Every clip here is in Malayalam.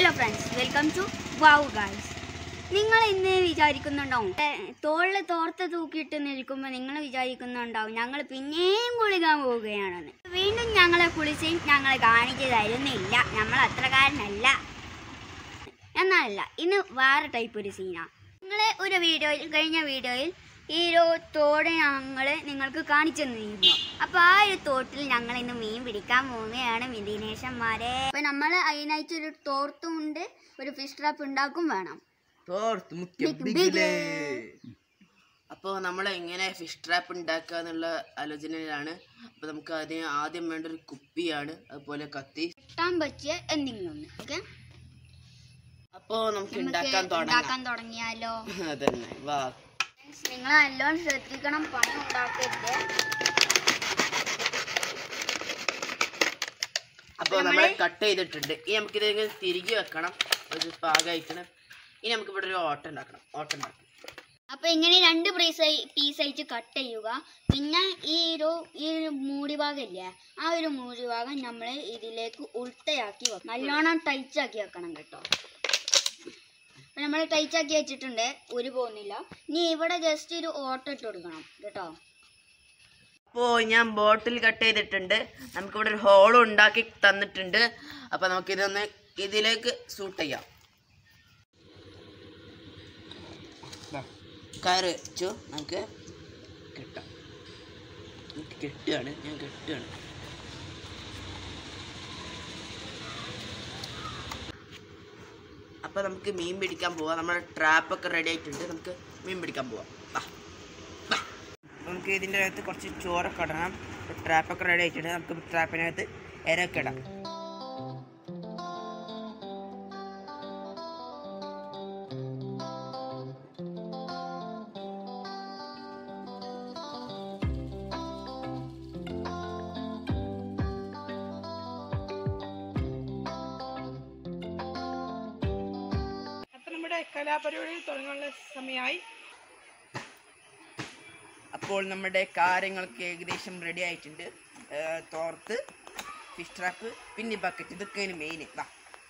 Hello friends welcome to wow guys നിങ്ങൾ ഇന്ന് വിചാരിക്കുന്നുണ്ടാവും ഏ, തോളിൽ തോർത്ത് തൂക്കിയിട്ട് നിൽക്കുമ്പോൾ നിങ്ങൾ വിചാരിക്കുന്നുണ്ടാവും ഞങ്ങൾ പിന്നെയും കുളിക്കാൻ പോവുകയാണെന്ന് വീണ്ടും ഞങ്ങളെ കുളിച്ച് ഞങ്ങളെ കാണിച്ചു തരുന്നില്ല നമ്മൾ അത്രക്കാരനല്ല എന്നല്ല ഇന്ന് വേറെ ടൈപ്പ് ഒരു സീനാണ് നിങ്ങളെ ഒരു വീഡിയോയിൽ കഴിഞ്ഞ വീഡിയോയിൽ ഈ ഒരു തോട് ഞങ്ങൾ നിങ്ങൾക്ക് കാണിച്ചു തന്നിരുന്നു അപ്പോൾ ആ ഒരു തോട്ടിൽ ഞങ്ങൾ ഇന്ന് മീൻ പിടിക്കാൻ പോവുകയാണ് മിഥിനേഷന്മാരെ അപ്പോൾ നമ്മൾ അതിനായിട്ട് ഒരു തോർത്തും ഉണ്ട് ഒരു ഫിഷ് ട്രാപ്പ് ഉണ്ടാക്കും വേണം തോർത്ത് മുഖ്യ Big, ബിഗിലേ അപ്പോൾ നമ്മൾ എങ്ങനെ ഫിഷ് ട്രാപ്പ് ഉണ്ടാക്കുക എന്നുള്ള ആലോചനയിലാണ് അപ്പോൾ നമുക്ക് അതിന് ആദ്യം വേണ്ട ഒരു കുപ്പിയാണ് അതുപോലെ കത്തി കിട്ടാൻ പറ്റിയ എന്തെങ്കിലും ഒന്ന് ഓക്കെ അപ്പോൾ നമുക്ക് നമുക്ക് ഉണ്ടാക്കാൻ തുടങ്ങാം ഉണ്ടാക്കാൻ തുടങ്ങിയാലോ അതന്നെ വാ നിങ്ങൾ നല്ലോണം ശ്രദ്ധിക്കണം പണി ഉണ്ടാക്കരുത് അപ്പോൾ നമ്മൾ കട്ട് ചെയ്തിട്ടുണ്ട് ഇനി നമുക്കിത് ഇങ്ങനെ തിരികെ വെക്കണം ഒരു പാകമായിക്കണം ഇനി നമുക്ക് ഇവിടെ ഒരു ഓട്ടം ഉണ്ടാക്കണം ഓട്ടം ഉണ്ടാക്കണം അപ്പൊ ഇങ്ങനെ രണ്ട് പീസ് പീസായിട്ട് കട്ട് ചെയ്യുക പിന്നെ ഈ ഒരു ഈ ഒരു മൂടി ഭാഗം ഇല്ലേ ആ ഒരു മൂടി ഭാഗം നമ്മൾ ഇതിലേക്ക് ഉൾട്ടയാക്കി വെക്കണം നല്ലോണം ടൈറ്റ് ആക്കി വെക്കണം കേട്ടോ അപ്പൊ നമ്മൾ ടൈറ്റ് ആക്കി വെച്ചിട്ടുണ്ട് ഒരു പോകുന്നില്ല ഇനി ഇവിടെ ജസ്റ്റ് ഒരു ഓട്ടം ഇട്ട് കൊടുക്കണം കേട്ടോ അപ്പോൾ ഞാൻ ബോട്ടിൽ കട്ട് ചെയ്തിട്ടുണ്ട് നമുക്കിവിടെ ഒരു ഹോൾ ഉണ്ടാക്കി തന്നിട്ടുണ്ട് അപ്പോൾ നമുക്കിതൊന്ന് ഇതിലേക്ക് സൂട്ട് ചെയ്യാം ദാ, കയറ് വെച്ചു നമുക്ക് കെട്ടാം എനിക്ക് കെട്ടുകയാണ് ഞാൻ കെട്ടുകയാണ് അപ്പോൾ നമുക്ക് മീൻ പിടിക്കാൻ പോവാം നമ്മുടെ ട്രാപ്പൊക്കെ റെഡി ആയിട്ടുണ്ട് നമുക്ക് മീൻ പിടിക്കാൻ പോവാം വാ വാ. നമുക്ക് ഇതിൻ്റെ അകത്ത് കുറച്ച് ചോറൊക്കെ ഇടണം ട്രാപ്പൊക്കെ റെഡി ആയിട്ടുണ്ട് നമുക്ക് ട്രാപ്പിനകത്ത് ഇരയൊക്കെ ഇടാം അപ്പൊ നമ്മുടെ കലാപരിപാടി തുടങ്ങാനുള്ള സമയമായി അപ്പോൾ നമ്മുടെ കാര്യങ്ങളൊക്കെ ഏകദേശം റെഡി ആയിട്ടുണ്ട് ഏർ തോർത്ത് ഫിഷ് ട്രാപ്പ് പിന്നെ ബക്കറ്റ് ഇതൊക്കെയാണ് മെയിൻ വാ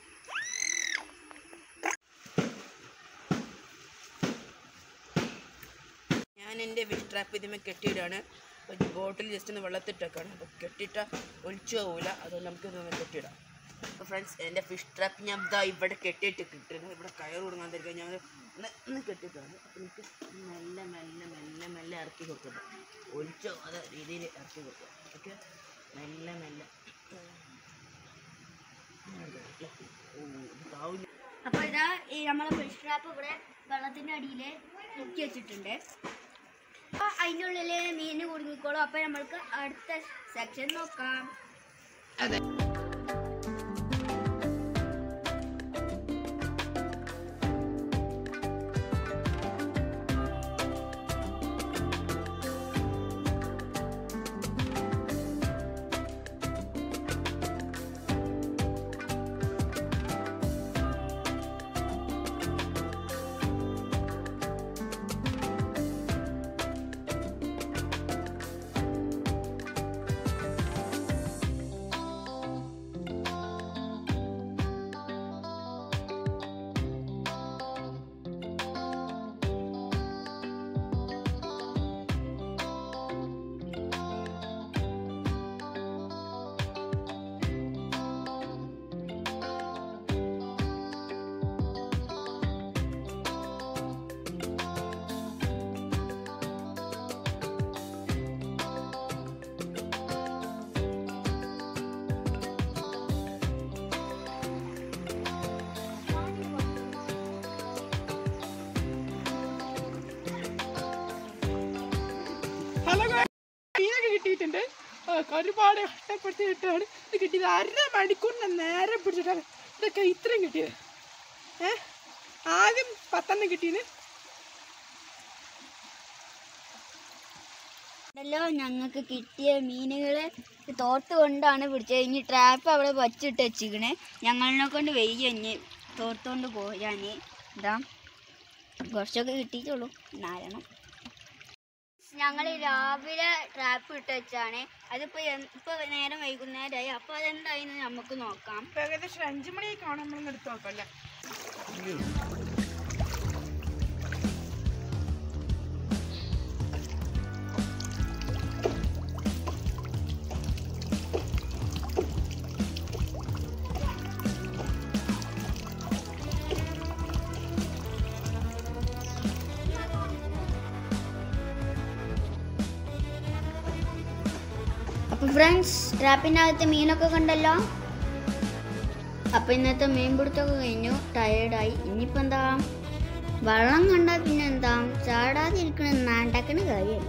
ഞാൻ എൻ്റെ ഫിഷ് ട്രാപ്പ് ഇതിമേ കെട്ടിയിടാണ് ഒരു ബോട്ടിൽ ജസ്റ്റ് ഒന്ന് വെള്ളത്തിട്ടേക്കാണ് അപ്പോൾ കെട്ടിയിട്ട ഒലിച്ചു പോകില്ല അതുകൊണ്ട് നമുക്ക് ഇതൊന്ന് കെട്ടിയിടാം അപ്പോൾ ഫ്രണ്ട്സ് എൻ്റെ ഫിഷ് ട്രാപ്പ് ഞാൻ ഇതാ ഇവിടെ കെട്ടിയിട്ട് കിട്ടുന്നത് ഇവിടെ കയർ കൊടുക്കാൻ തരിക ഞാൻ ഒന്ന് ഒന്ന് കെട്ടിയിട്ടാണ് അപ്പോൾ എനിക്ക് മെല്ലെ മെല്ലെ മെല്ലെ മെല്ലെ ഇറക്കി കൊടുക്കണം ഒലിച്ചോ അതെ രീതിയിൽ ഇറക്കി കൊടുക്കുക ഓക്കെ മെല്ലെ മെല്ലെ ഓ ഇത് താവില്ല അപ്പൊ ഇതാ ഈ നമ്മളെ ഫിഷ് ട്രാപ്പ് ഇവിടെ വെള്ളത്തിന്റെ അടിയിൽ മുക്കി വെച്ചിട്ടുണ്ട് അപ്പൊ അതിൻ്റെ ഉള്ളില് മീൻ കുടുങ്ങിക്കോളും അപ്പൊ നമ്മൾക്ക് അടുത്ത സെക്ഷൻ നോക്കാം അതെ ഹലോ മീനൊക്കെ കിട്ടിയിട്ടുണ്ട് ആ, ഒരുപാട് കഷ്ടപ്പെടുത്തിയിട്ടാണ് ഇത് കിട്ടിയത് അര മണിക്കൂറിന് നേരെ പിടിച്ചിട്ടാണ് ഇതൊക്കെ ഇത്രയും കിട്ടിയത് ഏ ആദ്യം പത്തെണ്ണം കിട്ടിയത് ഇതല്ലോ ഞങ്ങൾക്ക് കിട്ടിയ മീനുകളെ തോർത്ത് കൊണ്ടാണ് പിടിച്ചത് ഇനി ട്രാപ്പ് അവിടെ വച്ചിട്ട് വെച്ചിക്കണേ ഞങ്ങളിനെ കൊണ്ട് വയ്യ ഇനി തോർത്തുകൊണ്ട് പോരാൻ ഇതാ കുറച്ചൊക്കെ കിട്ടിയിട്ടുള്ളൂ നാലെണ്ണം ഞങ്ങൾ രാവിലെ ട്രാപ്പ് ഇട്ട് വെച്ചാണ് അതിപ്പോ എൻ- ഇപ്പൊ നേരം വൈകുന്നേരമായി അപ്പൊ അതെന്തായെന്ന് നമുക്ക് നോക്കാം ഇപ്പൊ ഏകദേശം അഞ്ചു മണിയൊക്കെ ആവണം നമ്മൾ എടുത്ത് നോക്കാം അല്ലേ അപ്പൊ ഫ്രണ്ട്സ് ട്രാപ്പിനകത്ത് മീനൊക്കെ കണ്ടല്ലോ അപ്പൊ ഇന്നത്തെ മീൻ പിടുത്തൊക്കെ കഴിഞ്ഞു ടയേർഡായി ഇനിയിപ്പോ എന്താ വെള്ളം കണ്ടാൽ പിന്നെ എന്താ ചാടാതിരിക്കണ നാണ്ടക്കണ കാര്യമല്ല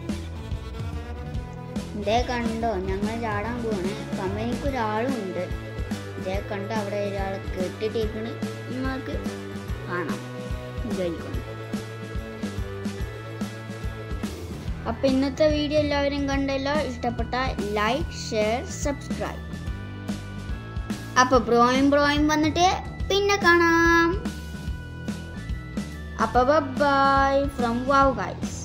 ഇതേ കണ്ടോ ഞങ്ങൾ ചാടാൻ പോവാണ് കമ്പനിക്ക് ഒരാളും ഉണ്ട് ഇതേ കണ്ടോ അവിടെ ഒരാൾ കെട്ടിട്ടിരിക്കണ് നിങ്ങൾക്ക് കാണാം വിചാരിക്കുന്നു അപ്പൊ ഇന്നത്തെ വീഡിയോ എല്ലാവരും കണ്ടല്ലോ ഇഷ്ടപ്പെട്ട ലൈക്ക് ഷെയർ സബ്സ്ക്രൈബ് അപ്പൊ ബ്രോയും ബ്രോയും വന്നിട്ട് പിന്നെ കാണാം അപ്പൊ ബൈ ഫ്രം വാവ് ഗൈസ്